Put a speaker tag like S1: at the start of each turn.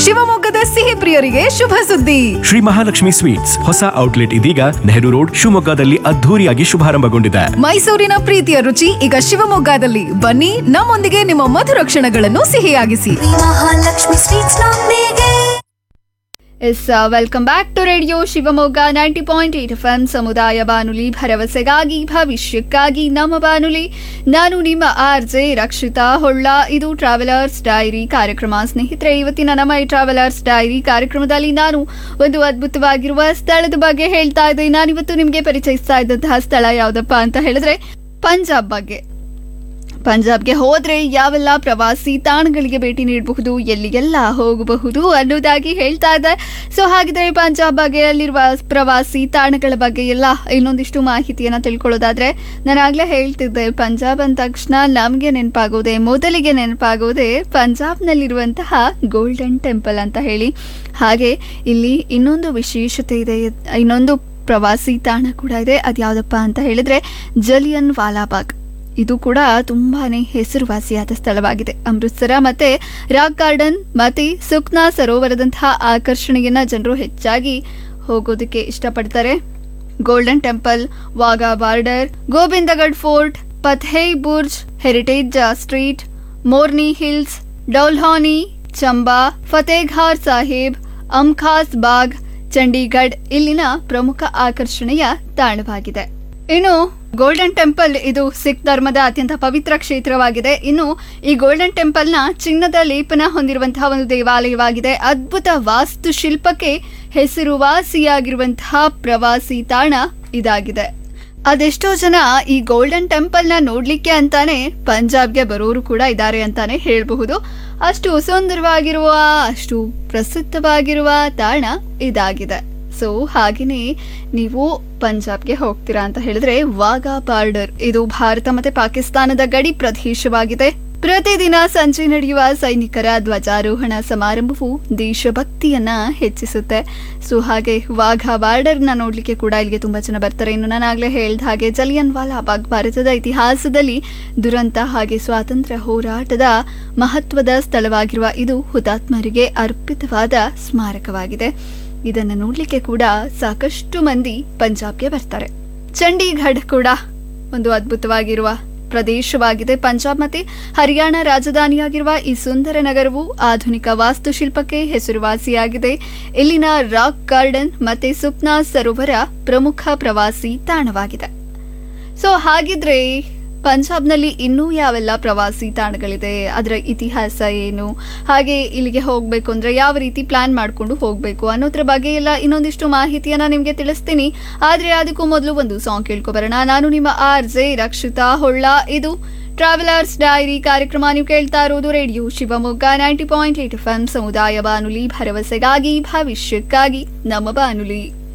S1: ಶಿವಮೊಗ್ಗದ ಸಿಹಿ ಪ್ರಿಯರಿಗೆ ಶುಭ ಸುದ್ದಿ
S2: ಶ್ರೀ ಮಹಾಲಕ್ಷ್ಮಿ ಸ್ವೀಟ್ಸ್ ಹೊಸ ಔಟ್ಲೆಟ್ ಇದೀಗ ನೆಹರು ರೋಡ್ ಶಿವಮೊಗ್ಗದಲ್ಲಿ ಅದ್ಧೂರಿಯಾಗಿ ಶುಭಾರಂಭಗೊಂಡಿದೆ
S1: ಮೈಸೂರಿನ ಪ್ರೀತಿಯ ರುಚಿ ಈಗ ಶಿವಮೊಗ್ಗದಲ್ಲಿ ಬನ್ನಿ ನಮ್ಮೊಂದಿಗೆ ನಿಮ್ಮ ಮಧುರ ಕ್ಷಣಗಳನ್ನು ಸಿಹಿಯಾಗಿಸಿ
S3: ಮಹಾಲಕ್ಷ್ಮಿ ಸ್ವೀಟ್ಸ್ ನೊಂದಿಗೆ
S4: yes welcome back to radio Shivamogga ninety point eight F M ಸಮುದಾಯ ಬಾನುಲಿ ಭರವಸೆಗಾಗಿ ಭವಿಷ್ಯಕ್ಕಾಗಿ ನಮ್ಮ ಬಾನುಲಿ ನಾನು ನಿಮ್ಮ ಆರ್ ಜೆ ರಕ್ಷಿತಾ ಹೊಳ್ಳ ಇದು ಟ್ರಾವೆಲರ್ಸ್ ಡೈರಿ ಕಾರ್ಯಕ್ರಮ ಸ್ನೇಹಿತರೆ ಇವತ್ತಿನ ನಮ್ಮ ಈ ಟ್ರಾವೆಲರ್ಸ್ ಡೈರಿ ಕಾರ್ಯಕ್ರಮದಲ್ಲಿ ನಾನು ಒಂದು ಅದ್ಭುತವಾಗಿರುವ ಸ್ಥಳದ ಬಗ್ಗೆ ಹೇಳ್ತಾ ಇದ್ದೆ ನಾನಿವತ್ತು ನಿಮಗೆ ಪರಿಚಯಿಸ್ತಾ ಇದ್ದಂತಹ ಸ್ಥಳ ಯಾವುದಪ್ಪ ಅಂತ ಹೇಳಿದ್ರೆ ಪಂಜಾಬ್ ಬಗ್ಗೆ ಪಂಜಾಬ್ಗೆ ಹೋದ್ರೆ ಯಾವೆಲ್ಲ ಪ್ರವಾಸಿ ತಾಣಗಳಿಗೆ ಭೇಟಿ ನೀಡಬಹುದು ಎಲ್ಲಿಗೆಲ್ಲ ಹೋಗಬಹುದು ಅನ್ನೋದಾಗಿ ಹೇಳ್ತಾ ಇದೆ ಸೊ ಹಾಗಿದ್ರೆ ಪಂಜಾಬ್ ಬಗ್ಗೆ ಅಲ್ಲಿರುವ ಪ್ರವಾಸಿ ತಾಣಗಳ ಬಗ್ಗೆ ಎಲ್ಲ ಇನ್ನೊಂದಿಷ್ಟು ಮಾಹಿತಿಯನ್ನ ತಿಳ್ಕೊಳ್ಳೋದಾದ್ರೆ ನಾನು ಆಗ್ಲೇ ಹೇಳ್ತಿದ್ದೆ ಪಂಜಾಬ್ ಅಂದ ತಕ್ಷಣ ನಮಗೆ ನೆನಪಾಗೋದೆ ಮೊದಲಿಗೆ ನೆನಪಾಗೋದೆ ಪಂಜಾಬ್ನಲ್ಲಿರುವಂತಹ ಗೋಲ್ಡನ್ ಟೆಂಪಲ್ ಅಂತ ಹೇಳಿ ಹಾಗೆ ಇಲ್ಲಿ ಇನ್ನೊಂದು ವಿಶೇಷತೆ ಇದೆ ಇನ್ನೊಂದು ಪ್ರವಾಸಿ ತಾಣ ಕೂಡ ಇದೆ ಅದ್ಯಾವುದಪ್ಪ ಅಂತ ಹೇಳಿದ್ರೆ ಜಲಿಯನ್ ವಾಲಾಬಾಗ್ ಇದು ಕೂಡ ತುಂಬಾನೇ ಹೆಸರುವಾಸಿಯಾದ ಸ್ಥಳವಾಗಿದೆ ಅಮೃತ್ಸರ ಮತ್ತೆ ರಾಕ್ ಗಾರ್ಡನ್ ಮತ್ತೆ ಸುಕ್ನಾ ಸರೋವರದಂತಹ ಆಕರ್ಷಣೆಯನ್ನ ಜನರು ಹೆಚ್ಚಾಗಿ ಹೋಗೋದಕ್ಕೆ ಇಷ್ಟಪಡ್ತಾರೆ golden temple Wagah border Gobindgarh fort Fateh Burj heritage street Morni hills Dalhousie Chamba Fatehgarh Sahib Aam Khas Bagh Chandigarh ಇಲ್ಲಿನ ಪ್ರಮುಖ ಆಕರ್ಷಣೆಯ ತಾಣವಾಗಿದೆ ಇನ್ನು ಗೋಲ್ಡನ್ ಟೆಂಪಲ್ ಇದು ಸಿಖ್ ಧರ್ಮದ ಅತ್ಯಂತ ಪವಿತ್ರ ಕ್ಷೇತ್ರವಾಗಿದೆ ಇನ್ನು ಈ ಗೋಲ್ಡನ್ ಟೆಂಪಲ್ನ ಚಿನ್ನದ ಲೇಪನ ಹೊಂದಿರುವಂತಹ ಒಂದು ದೇವಾಲಯವಾಗಿದೆ ಅದ್ಭುತ ವಾಸ್ತುಶಿಲ್ಪಕ್ಕೆ ಹೆಸರುವಾಸಿಯಾಗಿರುವಂತಹ ಪ್ರವಾಸಿ ತಾಣ ಇದಾಗಿದೆ ಅದೆಷ್ಟೋ ಜನ ಈ ಗೋಲ್ಡನ್ ಟೆಂಪಲ್ನ ನೋಡ್ಲಿಕ್ಕೆ ಅಂತಾನೆ ಪಂಜಾಬ್ಗೆ ಬರೋರು ಕೂಡ ಇದ್ದಾರೆ ಅಂತಾನೆ ಹೇಳಬಹುದು ಅಷ್ಟು ಸುಂದರವಾಗಿರುವ ಅಷ್ಟು ಪ್ರಸಿದ್ಧವಾಗಿರುವ ತಾಣ ಇದಾಗಿದೆ ಸೊ ಹಾಗೆಯೇ ನೀವು ಪಂಜಾಬ್ಗೆ ಹೋಗ್ತೀರಾ ಅಂತ ಹೇಳಿದ್ರೆ ವಾಘಾ ಬಾರ್ಡರ್ ಇದು ಭಾರತ ಮತ್ತೆ ಪಾಕಿಸ್ತಾನದ ಗಡಿ ಪ್ರದೇಶವಾಗಿದೆ ಪ್ರತಿದಿನ ಸಂಜೆ ನಡೆಯುವ ಸೈನಿಕರ ಧ್ವಜಾರೋಹಣ ಸಮಾರಂಭವು ದೇಶಭಕ್ತಿಯನ್ನ ಹೆಚ್ಚಿಸುತ್ತೆ ಸೊ ಹಾಗೆ ವಾಘಾ ಬಾರ್ಡರ್ನ ನೋಡ್ಲಿಕ್ಕೆ ಕೂಡ ಇಲ್ಲಿಗೆ ತುಂಬಾ ಜನ ಬರ್ತಾರೆ ಇನ್ನು ನಾನು ಆಗ್ಲೇ ಹೇಳ್ದ ಹಾಗೆ ಜಲಿಯನ್ ವಾಲಾಬಾಗ್ ಭಾರತದ ಇತಿಹಾಸದಲ್ಲಿ ದುರಂತ ಹಾಗೆ ಸ್ವಾತಂತ್ರ್ಯ ಹೋರಾಟದ ಮಹತ್ವದ ಸ್ಥಳವಾಗಿರುವ ಇದು ಹುತಾತ್ಮರಿಗೆ ಅರ್ಪಿತವಾದ ಸ್ಮಾರಕವಾಗಿದೆ ಇದನ್ನು ನೋಡ್ಲಿಕ್ಕೆ ಕೂಡ ಸಾಕಷ್ಟು ಮಂದಿ ಪಂಜಾಬ್ಗೆ ಬರ್ತಾರೆ ಚಂಡೀಗಢ್ ಕೂಡ ಒಂದು ಅದ್ಭುತವಾಗಿರುವ ಪ್ರದೇಶವಾಗಿದೆ ಪಂಜಾಬ್ ಮತ್ತೆ ಹರಿಯಾಣ ರಾಜಧಾನಿಯಾಗಿರುವ ಈ ಸುಂದರ ನಗರವು ಆಧುನಿಕ ವಾಸ್ತುಶಿಲ್ಪಕ್ಕೆ ಹೆಸರುವಾಸಿಯಾಗಿದೆ ಇಲ್ಲಿನ ರಾಕ್ ಗಾರ್ಡನ್ ಮತ್ತೆ ಸುಪ್ನಾ ಸರೋವರ ಪ್ರಮುಖ ಪ್ರವಾಸಿ ತಾಣವಾಗಿದೆ ಸೊ ಹಾಗಿದ್ರೆ ಪಂಜಾಬ್ನಲ್ಲಿ ಇನ್ನೂ ಯಾವೆಲ್ಲ ಪ್ರವಾಸಿ ತಾಣಗಳಿದೆ ಅದರ ಇತಿಹಾಸ ಏನು ಹಾಗೆ ಇಲ್ಲಿಗೆ ಹೋಗಬೇಕು ಅಂದ್ರೆ ಯಾವ ರೀತಿ ಪ್ಲಾನ್ ಮಾಡಿಕೊಂಡು ಹೋಗಬೇಕು ಅನ್ನೋದ್ರ ಬಗ್ಗೆ ಎಲ್ಲ ಇನ್ನೊಂದಿಷ್ಟು ಮಾಹಿತಿಯನ್ನ ನಿಮಗೆ ತಿಳಿಸ್ತೀನಿ ಆದ್ರೆ ಅದಕ್ಕೂ ಮೊದಲು ಒಂದು ಸಾಂಗ್ ಕೇಳ್ಕೊಬರೋಣ ನಾನು ನಿಮ್ಮ ಆರ್ ಜೆ ರಕ್ಷಿತಾ ಹೊಳ್ಳ ಇದು ಟ್ರಾವೆಲರ್ಸ್ ಡೈರಿ ಕಾರ್ಯಕ್ರಮ ನೀವು ಕೇಳ್ತಾ ಇರೋದು radio Shivamogga ninety point eight F M ಸಮುದಾಯ ಬಾನುಲಿ ಭರವಸೆಗಾಗಿ ಭವಿಷ್ಯಕ್ಕಾಗಿ ನಮ್ಮ ಬಾನುಲಿ